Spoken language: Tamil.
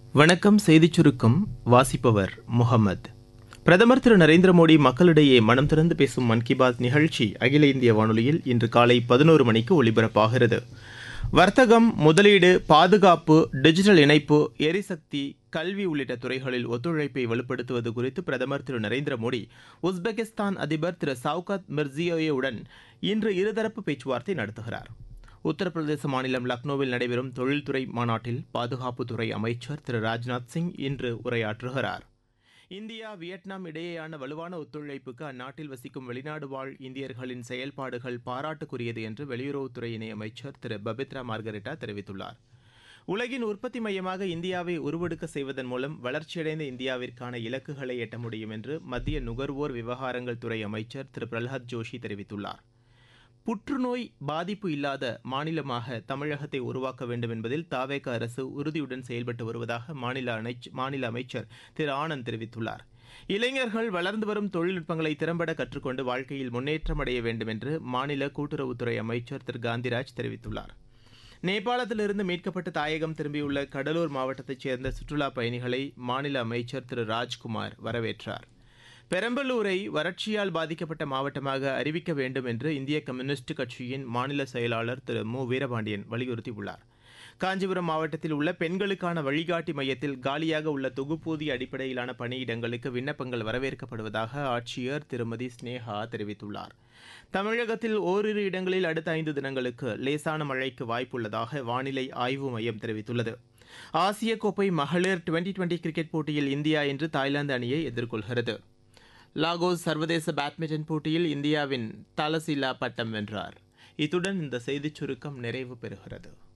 வணக்கம் செய்திச் சுருக்கம் வாசிப்பவர் முகமது பிரதமர் திரு நரேந்திர மோடி மக்களிடையே மனம் திறந்து பேசும் மன் கி பாத் நிகழ்ச்சி அகில இந்திய வானொலியில் இன்று காலை பதினோரு மணிக்கு ஒலிபரப்பாகிறது வர்த்தகம் முதலீடு பாதுகாப்பு டிஜிட்டல் இணைப்பு எரிசக்தி கல்வி உள்ளிட்ட துறைகளில் ஒத்துழைப்பை வலுப்படுத்துவது குறித்து பிரதமர் திரு நரேந்திர மோடி உஸ்பெகிஸ்தான் அதிபர் திரு சவுகாத் மிர்சியோயேவுடன் இன்று இருதரப்பு பேச்சுவார்த்தை நடத்துகிறார் உத்தரப்பிரதேச மாநிலம் லக்னோவில் நடைபெறும் தொழில்துறை மாநாட்டில் பாதுகாப்புத்துறை அமைச்சர் திரு ராஜ்நாத் சிங் இன்று உரையாற்றுகிறார் இந்தியா வியட்நாம் இடையேயான வலுவான ஒத்துழைப்புக்கு அந்நாட்டில் வசிக்கும் வெளிநாடு வாழ் இந்தியர்களின் செயல்பாடுகள் பாராட்டுக்குரியது என்று வெளியுறவுத்துறை இணையமைச்சர் திரு பபித்ரா மார்கரெட்டா தெரிவித்துள்ளார் உலகின் உற்பத்தி மையமாக இந்தியாவை உருவெடுக்க செய்வதன் மூலம் வளர்ச்சியடைந்த இந்தியாவிற்கான இலக்குகளை எட்ட முடியும் என்று மத்திய நுகர்வோர் விவகாரங்கள் துறை அமைச்சர் திரு பிரல்ஹாத் ஜோஷி தெரிவித்துள்ளார் புற்றுநோய் பாதிப்பு இல்லாத மாநிலமாக தமிழகத்தை உருவாக்க வேண்டும் என்பதில் தாவேக அரசு உறுதியுடன் செயல்பட்டு வருவதாக மாநில அனைச்- மாநில அமைச்சர் திரு ஆனந்த் தெரிவித்துள்ளார் இளைஞர்கள் வளர்ந்து வரும் தொழில்நுட்பங்களை திறம்பட கற்றுக்கொண்டு வாழ்க்கையில் முன்னேற்றம் அடைய வேண்டும் என்று மாநில கூட்டுறவுத்துறை அமைச்சர் திரு காந்திராஜ் தெரிவித்துள்ளார் நேபாளத்திலிருந்து மீட்கப்பட்டு தாயகம் திரும்பியுள்ள கடலூர் மாவட்டத்தைச் சேர்ந்த சுற்றுலா பயணிகளை மாநில அமைச்சர் திரு ராஜ்குமார் வரவேற்றார் பெரம்பலூரை வறட்சியால் பாதிக்கப்பட்ட மாவட்டமாக அறிவிக்க வேண்டும் என்று இந்திய கம்யூனிஸ்ட் கட்சியின் மாநில செயலாளர் திரு மு வீரபாண்டியன் வலியுறுத்தியுள்ளார் காஞ்சிபுரம் மாவட்டத்தில் உள்ள பெண்களுக்கான வழிகாட்டி மையத்தில் காலியாக உள்ள தொகுப்பூதிய அடிப்படையிலான பணியிடங்களுக்கு விண்ணப்பங்கள் வரவேற்கப்படுவதாக ஆட்சியர் திருமதி ஸ்னேகா தெரிவித்துள்ளார் தமிழகத்தில் ஓரிரு இடங்களில் அடுத்த ஐந்து தினங்களுக்கு லேசான மழைக்கு வாய்ப்புள்ளதாக வானிலை ஆய்வு மையம் தெரிவித்துள்ளது ஆசிய கோப்பை மகளிர் டுவெண்டி டுவெண்டி கிரிக்கெட் போட்டியில் இந்தியா இன்று தாய்லாந்து அணியை எதிர்கொள்கிறது லாகோஸ் சர்வதேச பேட்மிண்டன் போட்டியில் இந்தியாவின் தலசிலா பட்டம் வென்றார் இத்துடன் இந்த செய்திச் சுருக்கம் நிறைவு பெறுகிறது